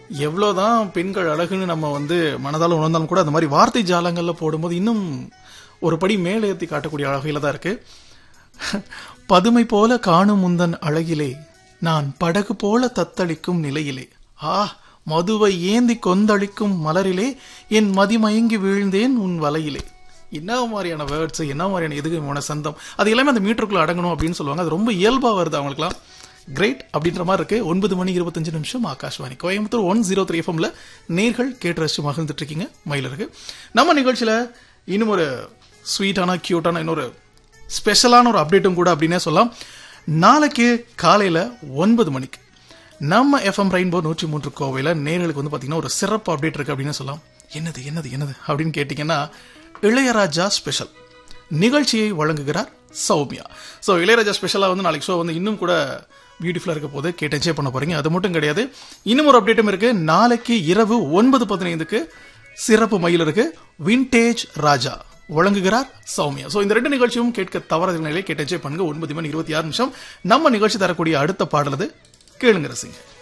எவ்வளவுதான் பெண்கள் அழகுன்னு நம்ம வந்து மனதால உணர்ந்தாலும் கூட அந்த மாதிரி வார்த்தை ஜாலங்கள்ல போடும்போது இன்னும் ஒரு படி மேலே ஏற்றி காட்டக்கூடிய அழகையில தான் இருக்கு பதுமை போல காணும் முந்தன் அழகிலே நான் படகு போல தத்தளிக்கும் நிலையிலே ஆ மதுவை ஏந்தி கொந்தளிக்கும் மலரிலே என் மதிமயங்கி வீழ்ந்தேன் உன் வலையிலே என்ன மாதிரியான வேர்ட்ஸ் என்ன மாதிரியான எதுக்கு சந்தம் அது எல்லாமே அந்த மீட்டருக்குள்ள அடங்கணும் அப்படின்னு சொல்லுவாங்க அது ரொம்ப இயல்பா வருது அவங்களுக்குலாம் கிரேட் அப்படின்ற மாதிரி இருக்கு ஒன்பது மணி இருபத்தஞ்சு நிமிஷம் Akashvani Coimbatore one zero three எஃப்எம்ல நேர்கள் கேட்டு ரசிச்சு மகிழ்ந்துட்டு இருக்கீங்க மயிலருக்கு நம்ம நிகழ்ச்சியில இன்னும் ஒரு ஸ்வீட்டான கியூட்டான இன்னொரு ஸ்பெஷலான ஒரு அப்டேட்டும் கூட அப்படின்னே சொல்லலாம் நாளைக்கு காலையில ஒன்பது மணிக்கு நம்ம எஃப்எம் ரெயின்போ நூற்றி மூன்று கோவையில் நேர்களுக்கு வந்து பார்த்தீங்கன்னா ஒரு சிறப்பு அப்டேட் இருக்கு அப்படின்னு சொல்லலாம் என்னது என்னது என்னது அப்படின்னு கேட்டிங்கன்னா இளையராஜா ஸ்பெஷல் நிகழ்ச்சியை வழங்குகிறார் சௌமியா ஸோ இளையராஜா ஸ்பெஷலாக வந்து நாளைக்கு ஷோ வந்து இன்னும் கூட பியூட்டிஃபுல்லாக இருக்க போது கேட்டு என்ஜாய் பண்ண போறீங்க அது மட்டும் கிடையாது இன்னும் ஒரு அப்டேட்டும் இருக்கு நாளைக்கு இரவு ஒன்பது பதினைந்துக்கு சிறப்பு மயில் இருக்கு விண்டேஜ் ராஜா வழங்குகிறார் சௌமியா ஸோ இந்த ரெண்டு நிகழ்ச்சியும் கேட்க தவறாத நிலையை கேட்டு என்ஜாய் பண்ணுங்க ஒன்பது மணி இருபத்தி ஆறு நிமிஷம் நம்ம நிகழ்ச்சி தரக்கூடிய அடுத்த பாடலது கேளுங்க ரசிங்க